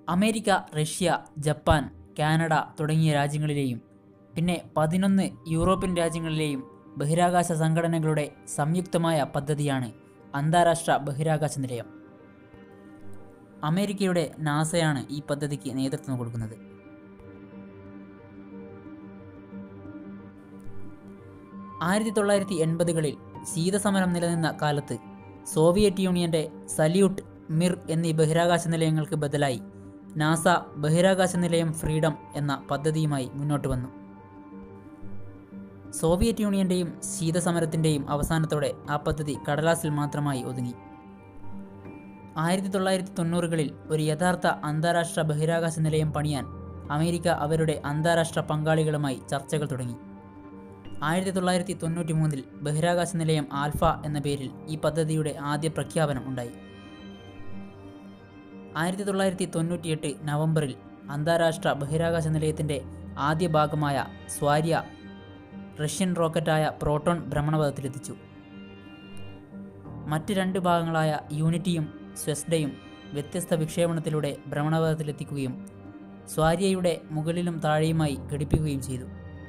America Russia Japan Canada തുടങ്ങിയ രാജ്യങ്ങളിലെയും പിന്നെ പതിനൊന്ന് യൂറോപ്യൻ രാജ്യങ്ങളിലെയും ബഹിരാകാശ സംഘടനകളുടെ സംയുക്തമായ പദ്ധതിയാണ് അന്താരാഷ്ട്ര ബഹിരാകാശ നിലയം അമേരിക്കയുടെ നാസയാണ് ഈ പദ്ധതിക്ക് നേതൃത്വം കൊടുക്കുന്നത് ആയിരത്തി തൊള്ളായിരത്തി എൺപതുകളിൽ ശീതസമരം നിലനിന്ന കാലത്ത് സോവിയറ്റ് യൂണിയന്റെ സല്യൂട്ട് മിർ എന്നീ ബഹിരാകാശ നിലയങ്ങൾക്ക് ബദലായി നാസ ബഹിരാകാശ നിലയം ഫ്രീഡം എന്ന പദ്ധതിയുമായി മുന്നോട്ട് വന്നു സോവിയറ്റ് യൂണിയന്റെയും ശീതസമരത്തിന്റെയും അവസാനത്തോടെ ആ പദ്ധതി കടലാസിൽ മാത്രമായി ഒതുങ്ങി ആയിരത്തി തൊള്ളായിരത്തി തൊണ്ണൂറുകളിൽ ഒരു യഥാർത്ഥ അന്താരാഷ്ട്ര ബഹിരാകാശ നിലയം പണിയാൻ അമേരിക്ക അവരുടെ അന്താരാഷ്ട്ര പങ്കാളികളുമായി ചർച്ചകൾ തുടങ്ങി ആയിരത്തി തൊള്ളായിരത്തി തൊണ്ണൂറ്റി മൂന്നിൽ ബഹിരാകാശ നിലയം ആൽഫ എന്ന പേരിൽ ഈ പദ്ധതിയുടെ ആദ്യ പ്രഖ്യാപനം ഉണ്ടായി ആയിരത്തി തൊള്ളായിരത്തി തൊണ്ണൂറ്റിയെട്ട് നവംബറിൽ അന്താരാഷ്ട്ര ബഹിരാകാശ നിലയത്തിൻ്റെ ആദ്യ ഭാഗമായ സ്വാര്യ റഷ്യൻ റോക്കറ്റായ പ്രോട്ടോൺ ഭ്രമണപഥത്തിലെത്തിച്ചു മറ്റ് രണ്ട് ഭാഗങ്ങളായ യൂണിറ്റിയും സ്വെസ്ഡയും വ്യത്യസ്ത വിക്ഷേപണത്തിലൂടെ ഭ്രമണപഥത്തിലെത്തിക്കുകയും സ്വാര്യയുടെ മുകളിലും താഴെയുമായി ഘടിപ്പിക്കുകയും ചെയ്തു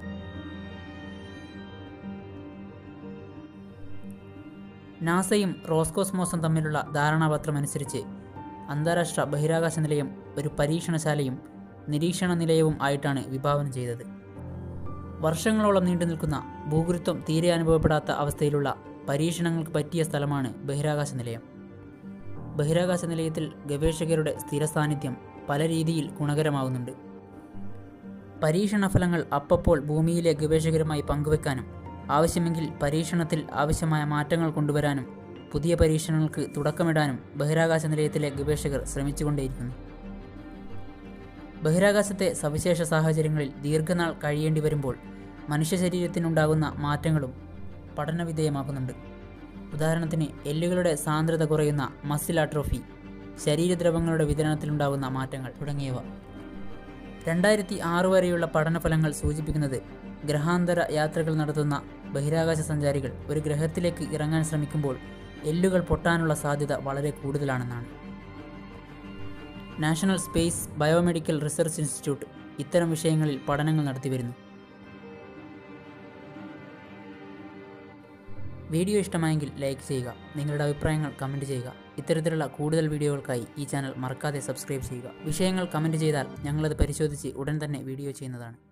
നാസയും റോസ്കോസ്മോസും തമ്മിലുള്ള ധാരണാപത്രമനുസരിച്ച് അന്താരാഷ്ട്ര ബഹിരാകാശ നിലയം ഒരു പരീക്ഷണശാലയും നിരീക്ഷണ നിലയവും ആയിട്ടാണ് വിഭാവനം ചെയ്തത് വർഷങ്ങളോളം നീണ്ടു നിൽക്കുന്ന ഭൂഗുരുത്വം തീരെ അനുഭവപ്പെടാത്ത അവസ്ഥയിലുള്ള പരീക്ഷണങ്ങൾക്ക് പറ്റിയ സ്ഥലമാണ് ബഹിരാകാശ നിലയം ബഹിരാകാശ നിലയത്തിൽ ഗവേഷകരുടെ സ്ഥിര സാന്നിധ്യം പല രീതിയിൽ ഗുണകരമാവുന്നുണ്ട് പരീക്ഷണ ഫലങ്ങൾ അപ്പപ്പോൾ ഭൂമിയിലെ ഗവേഷകരുമായി പങ്കുവെക്കാനും ആവശ്യമെങ്കിൽ പരീക്ഷണത്തിൽ ആവശ്യമായ മാറ്റങ്ങൾ കൊണ്ടുവരാനും പുതിയ പരീക്ഷണങ്ങൾക്ക് തുടക്കമിടാനും ബഹിരാകാശ നിലയത്തിലെ ഗവേഷകർ ശ്രമിച്ചുകൊണ്ടേയിരിക്കുന്നു ബഹിരാകാശത്തെ സവിശേഷ സാഹചര്യങ്ങളിൽ ദീർഘനാൾ കഴിയേണ്ടി വരുമ്പോൾ മനുഷ്യ ശരീരത്തിനുണ്ടാകുന്ന മാറ്റങ്ങളും പഠനവിധേയമാക്കുന്നുണ്ട് ഉദാഹരണത്തിന് എല്ലുകളുടെ സാന്ദ്രത കുറയുന്ന മസിൽ അട്രോഫി ശരീരദ്രവങ്ങളുടെ വിതരണത്തിലുണ്ടാകുന്ന മാറ്റങ്ങൾ തുടങ്ങിയവ രണ്ടായിരത്തി ആറ് വരെയുള്ള പഠനഫലങ്ങൾ സൂചിപ്പിക്കുന്നത് ഗ്രഹാന്തര യാത്രകൾ നടത്തുന്ന ബഹിരാകാശ സഞ്ചാരികൾ ഒരു ഗ്രഹത്തിലേക്ക് ഇറങ്ങാൻ ശ്രമിക്കുമ്പോൾ എല്ലുകൾ പൊട്ടാനുള്ള സാധ്യത വളരെ കൂടുതലാണെന്നാണ് national space biomedical research institute ഇത്തരം വിഷയങ്ങളിൽ പഠനങ്ങൾ നടത്തിവരുന്നു വീഡിയോ ഇഷ്ടമായെങ്കിൽ ലൈക്ക് ചെയ്യുക നിങ്ങളുടെ അഭിപ്രായങ്ങൾ കമൻറ്റ് ചെയ്യുക ഇത്തരത്തിലുള്ള കൂടുതൽ വീഡിയോകൾക്കായി ഈ ചാനൽ മറക്കാതെ സബ്സ്ക്രൈബ് ചെയ്യുക വിഷയങ്ങൾ കമൻറ്റ് ചെയ്താൽ ഞങ്ങളത് പരിശോധിച്ച് ഉടൻ തന്നെ വീഡിയോ ചെയ്യുന്നതാണ്